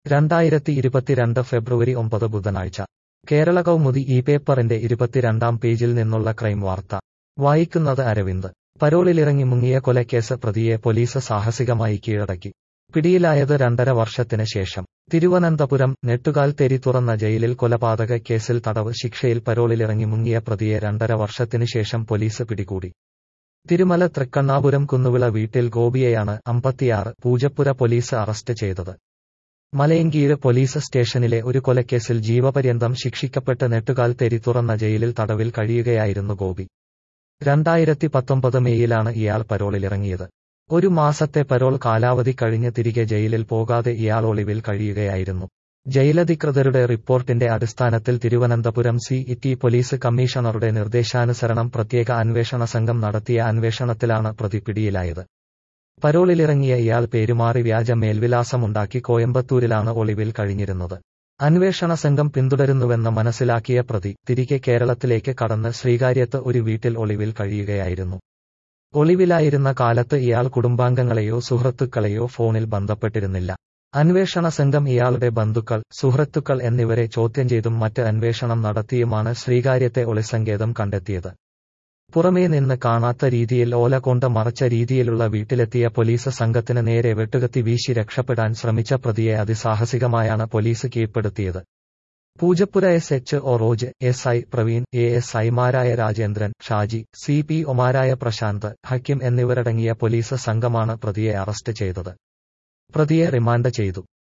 രണ്ടായിരത്തി ഇരുപത്തിരണ്ട് ഫെബ്രുവരി ഒമ്പത് ബുധനാഴ്ച കേരള കൗമുദി ഈ പേപ്പറിന്റെ ഇരുപത്തിരണ്ടാം പേജിൽ നിന്നുള്ള ക്രൈം വാർത്ത വായിക്കുന്നത് അരവിന്ദ് പരോളിലിറങ്ങി മുങ്ങിയ കൊലക്കേസ് പ്രതിയെ പോലീസ് സാഹസികമായി കീഴടക്കി പിടിയിലായത് രണ്ടര വർഷത്തിന് ശേഷം തിരുവനന്തപുരം നെട്ടുകാൽ തെരി തുറന്ന ജയിലിൽ കൊലപാതക കേസിൽ തടവ് ശിക്ഷയിൽ പരോളിലിറങ്ങി മുങ്ങിയ പ്രതിയെ രണ്ടര വർഷത്തിന് ശേഷം പോലീസ് പിടികൂടി തിരുമല തൃക്കണ്ണാപുരം കുന്നുവിള വീട്ടിൽ ഗോപിയെയാണ് അമ്പത്തിയാറ് പൂജപ്പുര പോലീസ് അറസ്റ്റ് ചെയ്തത് മലയങ്കീഴ് പോലീസ് സ്റ്റേഷനിലെ ഒരു കൊലക്കേസിൽ ജീവപര്യന്തം ശിക്ഷിക്കപ്പെട്ട് നെട്ടുകാൽ തെരി തുറന്ന ജയിലിൽ തടവിൽ കഴിയുകയായിരുന്നു ഗോപി രണ്ടായിരത്തി പത്തൊമ്പത് മെയ്യിലാണ് ഇയാൾ പരോളിലിറങ്ങിയത് ഒരു മാസത്തെ പരോൾ കാലാവധി കഴിഞ്ഞ് തിരികെ ജയിലിൽ പോകാതെ ഇയാൾ ഒളിവിൽ കഴിയുകയായിരുന്നു ജയിലധികൃതരുടെ റിപ്പോർട്ടിന്റെ അടിസ്ഥാനത്തിൽ തിരുവനന്തപുരം സി ഇറ്റി പോലീസ് കമ്മീഷണറുടെ നിർദ്ദേശാനുസരണം പ്രത്യേക അന്വേഷണ സംഘം നടത്തിയ അന്വേഷണത്തിലാണ് പ്രതി പിടിയിലായത് പരോളിലിറങ്ങിയ ഇയാൾ പേരുമാറി വ്യാജ മേൽവിലാസമുണ്ടാക്കി കോയമ്പത്തൂരിലാണ് ഒളിവിൽ കഴിഞ്ഞിരുന്നത് അന്വേഷണ സംഘം പിന്തുടരുന്നുവെന്ന് മനസ്സിലാക്കിയ പ്രതി തിരികെ കേരളത്തിലേക്ക് കടന്ന് ശ്രീകാര്യത്ത് ഒരു വീട്ടിൽ ഒളിവിൽ കഴിയുകയായിരുന്നു ഒളിവിലായിരുന്ന കാലത്ത് ഇയാൾ കുടുംബാംഗങ്ങളെയോ സുഹൃത്തുക്കളെയോ ഫോണിൽ ബന്ധപ്പെട്ടിരുന്നില്ല അന്വേഷണ സംഘം ഇയാളുടെ ബന്ധുക്കൾ സുഹൃത്തുക്കൾ എന്നിവരെ ചോദ്യം ചെയ്തും മറ്റ് അന്വേഷണം നടത്തിയുമാണ് ശ്രീകാര്യത്തെ ഒളിസങ്കേതം കണ്ടെത്തിയത് പുറമേ നിന്ന് കാണാത്ത രീതിയിൽ ഓല കൊണ്ട് മറച്ച രീതിയിലുള്ള വീട്ടിലെത്തിയ പോലീസ് സംഘത്തിന് നേരെ വെട്ടുകത്തി വീശി രക്ഷപ്പെടാൻ ശ്രമിച്ച പ്രതിയെ അതിസാഹസികമായാണ് പോലീസ് കീഴ്പ്പെടുത്തിയത് Poojappura S H O Roj S I Praveen A S ഐമാരായ രാജേന്ദ്രൻ ഷാജി സി പി ഒമാരായ പ്രശാന്ത് ഹക്കിം എന്നിവരടങ്ങിയ പോലീസ് സംഘമാണ് പ്രതിയെ അറസ്റ്റ് ചെയ്തത് പ്രതിയെ റിമാൻഡ് ചെയ്തു